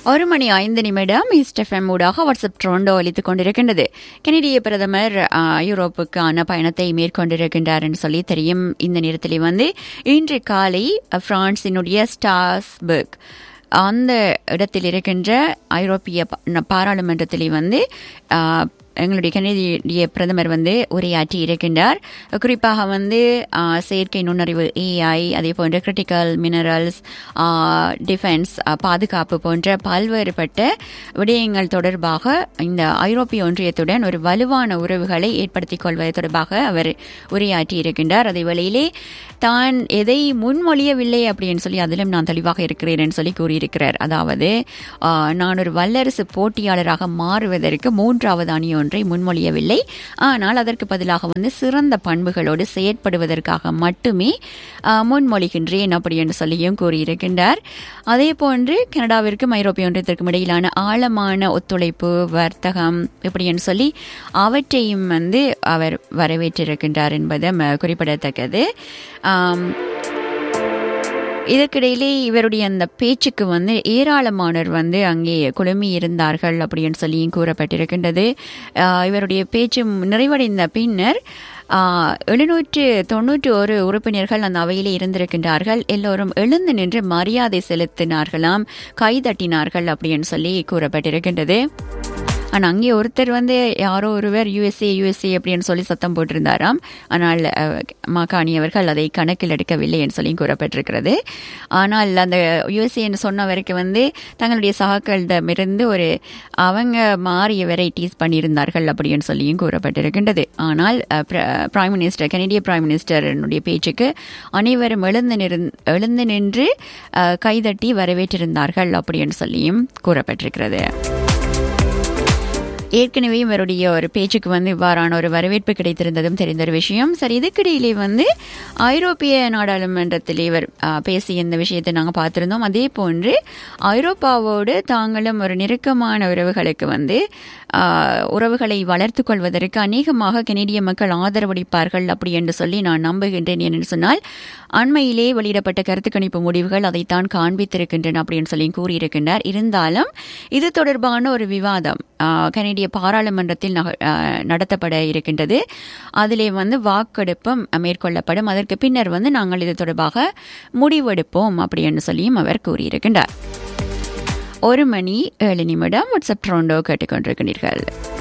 ஒரு மணி ஐந்து நிமிடம் ஈஸ்ட் எஃப்எம் ஊடாக வாட்ஸ்அப் ட்ரோண்டோ அளித்துக் கொண்டிருக்கின்றது கெனடிய பிரதமர் ஆ, யூரோப்புக்கான பயணத்தை மேற்கொண்டிருக்கின்றார் என்று சொல்லி தெரியும் இந்த நேரத்தில் வந்து இன்று காலை பிரான்சினுடைய ஸ்டாஸ்பர்க் அந்த இடத்தில் இருக்கின்ற ஐரோப்பிய பா- பாராளுமன்றத்திலே வந்து ஆ, எங்களுடைய கனடிய பிரதமர் வந்து உரையாற்றி இருக்கின்றார் குறிப்பாக வந்து ஆ, செயற்கை நுண்ணறிவு ஏஐ அதே போன்ற கிரிட்டிக்கல் மினரல்ஸ் டிஃபென்ஸ் பாதுகாப்பு போன்ற பல்வேறுபட்ட விடயங்கள் தொடர்பாக இந்த ஐரோப்பிய ஒன்றியத்துடன் ஒரு வலுவான உறவுகளை ஏற்படுத்திக் கொள்வது தொடர்பாக அவர் உரையாற்றி இருக்கின்றார் அதே வேளையிலே தான் எதை முன்மொழியவில்லை அப்படின்னு சொல்லி அதிலும் நான் தெளிவாக இருக்கிறேன் சொல்லி கூறியிருக்கிறார் அதாவது ஆ, நான் ஒரு வல்லரசு போட்டியாளராக மாறுவதற்கு மூன்றாவது அணி ஒன்றை முன்மொழியவில்லை ஆனால் அதற்கு பதிலாக வந்து சிறந்த பண்புகளோடு செயற்படுவதற்காக மட்டுமே ஆ, முன்மொழிகின்றேன் அப்படி என்று சொல்லியும் கூறியிருக்கின்றார் அதே போன்று கனடாவிற்கும் ஐரோப்பிய ஒன்றியத்திற்கும் இடையிலான ஆழமான ஒத்துழைப்பு வர்த்தகம் இப்படி என்று சொல்லி அவற்றையும் வந்து அவர் வரவேற்றிருக்கின்றார் என்பது ம, குறிப்பிடத்தக்கது ஆம், இதற்கிடையிலே இவருடைய அந்த பேச்சுக்கு வந்து ஏராளமானோர் வந்து அங்கே குழுமி இருந்தார்கள் அப்படின்னு சொல்லியும் கூறப்பட்டிருக்கின்றது ஆஹ் இவருடைய பேச்சு நிறைவடைந்த பின்னர் எழுநூற்று தொண்ணூற்று ஒரு உறுப்பினர்கள் அந்த அவையிலே இருந்திருக்கின்றார்கள் எல்லோரும் எழுந்து நின்று மரியாதை செலுத்தினார்களாம் கைதட்டினார்கள் அப்படின்னு சொல்லி கூறப்பட்டிருக்கின்றது ஆனால் அங்கே ஒருத்தர் வந்து யாரோ ஒருவர் யுஎஸ்ஏ யுஎஸ்ஏ அப்படின்னு சொல்லி சத்தம் போட்டிருந்தாராம் ஆனால் அஹ், மாகாணி அவர்கள் அதை கணக்கில் எடுக்கவில்லை என்று சொல்லி கூறப்பட்டிருக்கிறது ஆனால் அந்த யுஎஸ்ஏன்னு சொன்னவருக்கு வந்து தங்களுடைய சகாக்களிடமிருந்து ஒரு அவங்க மாறிய வெரைட்டிஸ் பண்ணியிருந்தார்கள் அப்படின்னு சொல்லியும் கூறப்பட்டிருக்கின்றது ஆனால் அஹ், பிர- பிரைம் மினிஸ்டர் கனடிய பிரைம் மினிஸ்டருடைய பேச்சுக்கு அனைவரும் எழுந்து நிறந் எழுந்து நின்று அஹ், கைதட்டி வரவேற்றிருந்தார்கள் அப்படின்னு சொல்லியும் கூறப்பட்டிருக்கிறது ஏற்கனவே இவருடைய ஒரு பேச்சுக்கு வந்து இவ்வாறான ஒரு வரவேற்பு கிடைத்திருந்ததும் தெரிந்த ஒரு விஷயம் சரி இதுக்கிடையிலே வந்து ஐரோப்பிய நாடாளுமன்றத்தில் இவர் ஆ, பேசிய இந்த விஷயத்தை நாங்கள் பார்த்திருந்தோம் அதே போன்று ஐரோப்பாவோடு தாங்களும் ஒரு நெருக்கமான உறவுகளுக்கு வந்து ஆ, உறவுகளை வளர்த்துக் கொள்வதற்கு அநேகமாக கனேடிய மக்கள் ஆதரவளிப்பார்கள் அப்படி என்று சொல்லி நான் நம்புகின்றேன் என்று சொன்னால் அண்மையிலே வெளியிடப்பட்ட கருத்து கணிப்பு முடிவுகள் அதைத்தான் காண்பித்திருக்கின்றன அப்படின்னு சொல்லி கூறியிருக்கின்றார் இருந்தாலும் இது தொடர்பான ஒரு விவாதம் ஆ, கனேடிய பாராளுமன்றத்தில் நக- ஆ, நடத்தப்பட இருக்கின்றது அதிலே வந்து வாக்கெடுப்பும் மேற்கொள்ளப்படும் அதற்கு பின்னர் வந்து நாங்கள் இது தொடர்பாக முடிவெடுப்போம் அப்படின்னு சொல்லியும் அவர் கூறியிருக்கின்றார் ஒரு மணி ஏழு நிமிடம் வாட்ஸ்அப் ட்ரோண்டோ கேட்டுக்கொண்டிருக்கிறீர்கள்